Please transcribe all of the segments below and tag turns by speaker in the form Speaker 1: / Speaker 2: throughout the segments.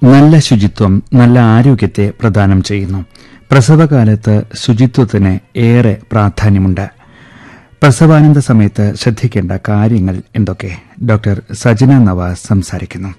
Speaker 1: നല്ല ശുചിത്വം നല്ല ആരോഗ്യത്തെ പ്രദാനം ചെയ്യുന്നു പ്രസവകാലത്ത് ശുചിത്വത്തിന് ഏറെ പ്രാധാന്യമുണ്ട് പ്രസവാനന്ദ സമയത്ത് ശ്രദ്ധിക്കേണ്ട കാര്യങ്ങൾ എന്തൊക്കെ ഡോക്ടർ സജന നവാസ് സംസാരിക്കുന്നു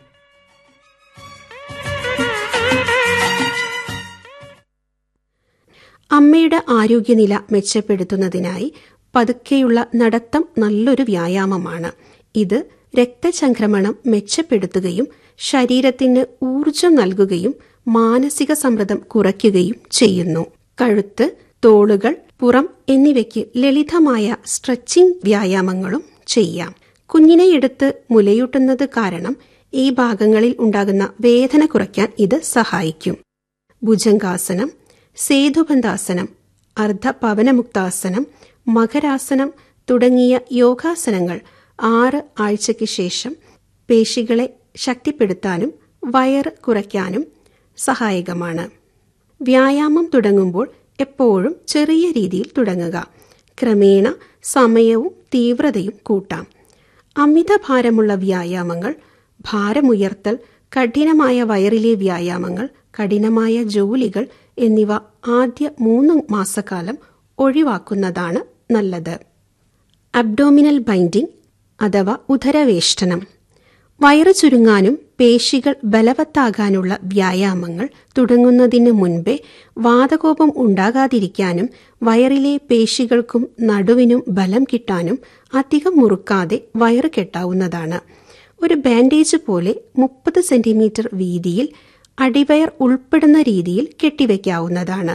Speaker 2: അമ്മയുടെ ആരോഗ്യനില മെച്ചപ്പെടുത്തുന്നതിനായി പതുക്കെയുള്ള നടത്തം നല്ലൊരു വ്യായാമമാണ് ഇത് രക്തചംക്രമണം മെച്ചപ്പെടുത്തുകയും ശരീരത്തിന് ഊർജം നൽകുകയും മാനസിക സമ്മർദ്ദം കുറയ്ക്കുകയും ചെയ്യുന്നു കഴുത്ത് തോളുകൾ പുറം എന്നിവയ്ക്ക് ലളിതമായ സ്ട്രെച്ചിംഗ് വ്യായാമങ്ങളും ചെയ്യാം കുഞ്ഞിനെ എടുത്ത് മുലയൂട്ടുന്നത് കാരണം ഈ ഭാഗങ്ങളിൽ ഉണ്ടാകുന്ന വേദന കുറയ്ക്കാൻ ഇത് സഹായിക്കും ഭുജംഗാസനം സേതുബന്ധാസനം അർദ്ധപവനമുക്താസനം മകരാസനം തുടങ്ങിയ യോഗാസനങ്ങൾ ആറ് ആഴ്ചയ്ക്ക് ശേഷം പേശികളെ ശക്തിപ്പെടുത്താനും വയറ് കുറയ്ക്കാനും സഹായകമാണ് വ്യായാമം തുടങ്ങുമ്പോൾ എപ്പോഴും ചെറിയ രീതിയിൽ തുടങ്ങുക ക്രമേണ സമയവും തീവ്രതയും കൂട്ടാം അമിതഭാരമുള്ള വ്യായാമങ്ങൾ ഭാരമുയർത്തൽ കഠിനമായ വയറിലെ വ്യായാമങ്ങൾ കഠിനമായ ജോലികൾ എന്നിവ ആദ്യ മൂന്ന് മാസക്കാലം ഒഴിവാക്കുന്നതാണ് നല്ലത് അബ്ഡോമിനൽ ബൈൻഡിംഗ് അഥവാ ഉദരവേഷ്ടനം വയറ് ചുരുങ്ങാനും പേശികൾ ബലവത്താകാനുള്ള വ്യായാമങ്ങൾ തുടങ്ങുന്നതിന് മുൻപേ വാതകോപം ഉണ്ടാകാതിരിക്കാനും വയറിലെ പേശികൾക്കും നടുവിനും ബലം കിട്ടാനും അധികം മുറുക്കാതെ വയറ് കെട്ടാവുന്നതാണ് ഒരു ബാൻഡേജ് പോലെ മുപ്പത് സെന്റിമീറ്റർ വീതിയിൽ അടിവയർ ഉൾപ്പെടുന്ന രീതിയിൽ കെട്ടിവെക്കാവുന്നതാണ്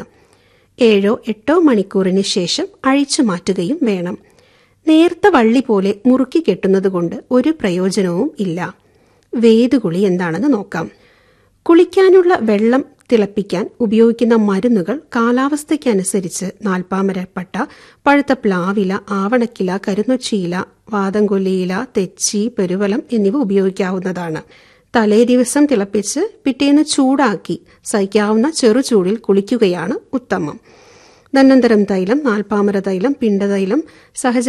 Speaker 2: ഏഴോ എട്ടോ മണിക്കൂറിന് ശേഷം അഴിച്ചു മാറ്റുകയും വേണം നേർത്ത വള്ളി പോലെ മുറുക്കി കെട്ടുന്നതുകൊണ്ട് ഒരു പ്രയോജനവും ഇല്ല വേദുകുളി എന്താണെന്ന് നോക്കാം കുളിക്കാനുള്ള വെള്ളം തിളപ്പിക്കാൻ ഉപയോഗിക്കുന്ന മരുന്നുകൾ കാലാവസ്ഥയ്ക്കനുസരിച്ച് നാൽപ്പാമരപ്പട്ട പഴുത്ത പ്ലാവില ആവണക്കില കരുന്നൊച്ചിയില വാദംകൊല്ലിയില തെച്ചി പെരുവലം എന്നിവ ഉപയോഗിക്കാവുന്നതാണ് തലേ ദിവസം തിളപ്പിച്ച് പിറ്റേന്ന് ചൂടാക്കി സഹിക്കാവുന്ന ചെറുചൂടിൽ കുളിക്കുകയാണ് ഉത്തമം ധന്വന്തരം തൈലം നാൽപ്പാമര തൈലം പിണ്ടതൈലം സഹജ